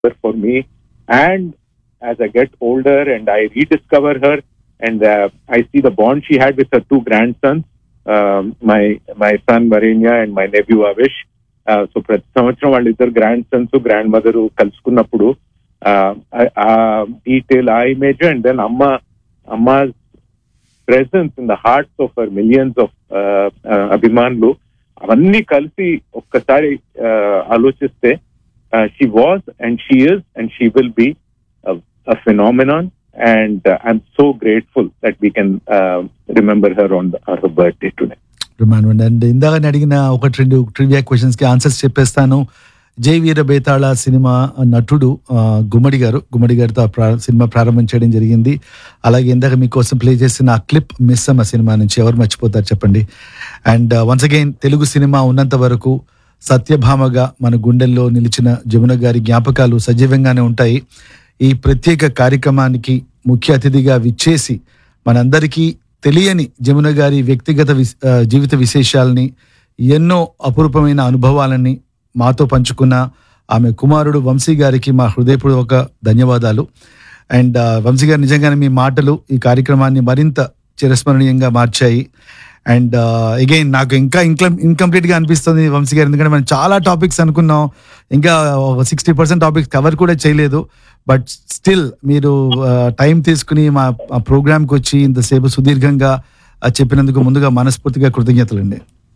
for me. And as I get older and I rediscover her, and uh, I see the bond she had with her two grandsons, um, my my son Marinya and my nephew Avish. Uh, so ప్రతి సంవత్సరం వాళ్ళిద్దరు grand Sons grand mother కలుసుకున్నప్పుడు ఆ detail ఆ image and then అమ్మ అమ్మ presence in the hearts of her millions of అభిమానులు అవన్నీ కలిసి ఒక్కసారి uh, ఆలోచిస్తే she was and she is and she will be a phenomenon and uh, I'm so grateful that we can uh, remember her on, the, on her birthday today. బ్రహ్మాండం and ఇందాక నేను అడిగిన ఒకటి రెండు ట్రివియా క్వశ్చన్స్ కి answers చెప్పేస్తాను జై వీర బేతాళ cinema నటుడు ఆ, గుమ్మడి గారు గుమ్మడి గారితో ఆ ప్రా- సినిమా ప్రారంభం చేయడం జరిగింది అలాగే ఇందాక మీకోసం ప్లే చేసిన ఆ క్లిప్ మిస్ అమ్మ సినిమా నుంచి ఎవరు మర్చిపోతారు చెప్పండి and once again Telugu cinema ఉన్నంత వరకు సత్యభామగా మన గుండెల్లో నిలిచిన జమున గారి జ్ఞాపకాలు సజీవంగానే ఉంటాయి ఈ ప్రత్యేక కార్యక్రమానికి ముఖ్య అతిథిగా విచ్చేసి మనందరికీ తెలియని జమున గారి వ్యక్తిగత విస్- ఆ, జీవిత విశేషాలని ఎన్నో అపురూపమైన అనుభవాలని మాతో పంచుకున్న ఆమె కుమారుడు వంశీ గారికి మా హృదయపూర్వక ధన్యవాదాలు అండ్ ఆ, వంశీ గారు నిజంగానే మీ మాటలు ఈ కార్యక్రమాన్ని మరింత చిరస్మరణీయంగా మార్చాయి అండ్ అగైన్ నాకు ఇంకా ఇంకా ఇన్కంప్లీట్ గా అనిపిస్తుంది వంశీ గారు ఎందుకంటే మనం చాలా టాపిక్స్ అనుకున్నాం ఇంకా సిక్స్టీ పర్సెంట్ టాపిక్స్ కవర్ కూడా చేయలేదు బట్ స్టిల్ మీరు టైం తీసుకుని మా ప్రోగ్రామ్ కి వచ్చి ఇంతసేపు సుదీర్ఘంగా ఆ, చెప్పినందుకు ముందుగా మనస్ఫూర్తిగా కృతజ్ఞతలండి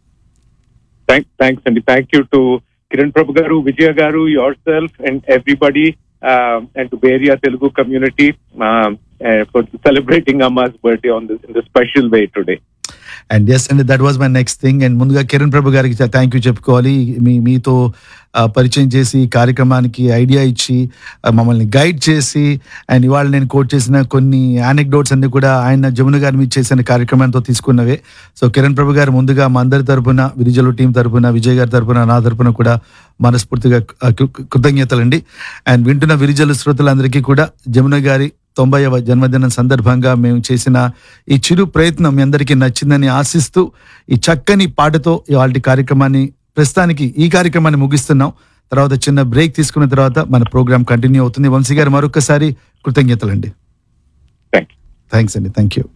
Thank, thanks, Andy. Thank you to Kiran Prabhu Garu, Vijaya Garu, yourself, and everybody, um, and to Beria Telugu community um, uh, for celebrating Amma's birthday on this, in this special way today. And yes and that was my next thing and ముందుగా కిరణ్ ప్రభు గారికి thank you చెప్పుకోవాలి మీ మీతో ఆ, పరిచయం చేసి ఈ కార్యక్రమానికి idea ఇచ్చి ఆ, మమ్మల్ని గైడ్ చేసి అండ్ ఇవాళ నేను కోట్ చేసిన కొన్ని యానెక్డోట్స్ అన్ని కూడా ఆయన జమున గారి మీద చేసిన కార్యక్రమంతో తీసుకున్నవే సో కిరణ్ ప్రభు గారు ముందుగా మా అందరి తరపున విరిజలు టీం తరపున విజయ్ గారి తరపున నా తరపున కూడా మనస్ఫూర్తిగా ఆ, కృ- కృతజ్ఞతలండి అండ్ వింటున్న విరిజలు శ్రోతలందరికీ కూడా జమున గారి తొంభైవ జన్మదినం సందర్భంగా మేము చేసిన ఈ చిరు ప్రయత్నం మీ అందరికీ నచ్చిందని ఆశిస్తూ ఈ చక్కని పాటతో ఇవాళ కార్యక్రమాన్ని ప్రస్తుతానికి ఈ కార్యక్రమాన్ని ముగిస్తున్నాం తర్వాత చిన్న బ్రేక్ తీసుకున్న తర్వాత మన ప్రోగ్రామ్ కంటిన్యూ అవుతుంది వంశీ గారు మరొకసారి కృతజ్ఞతలండి Thank you. థ్యాంక్స్ అండి థ్యాంక్ యూ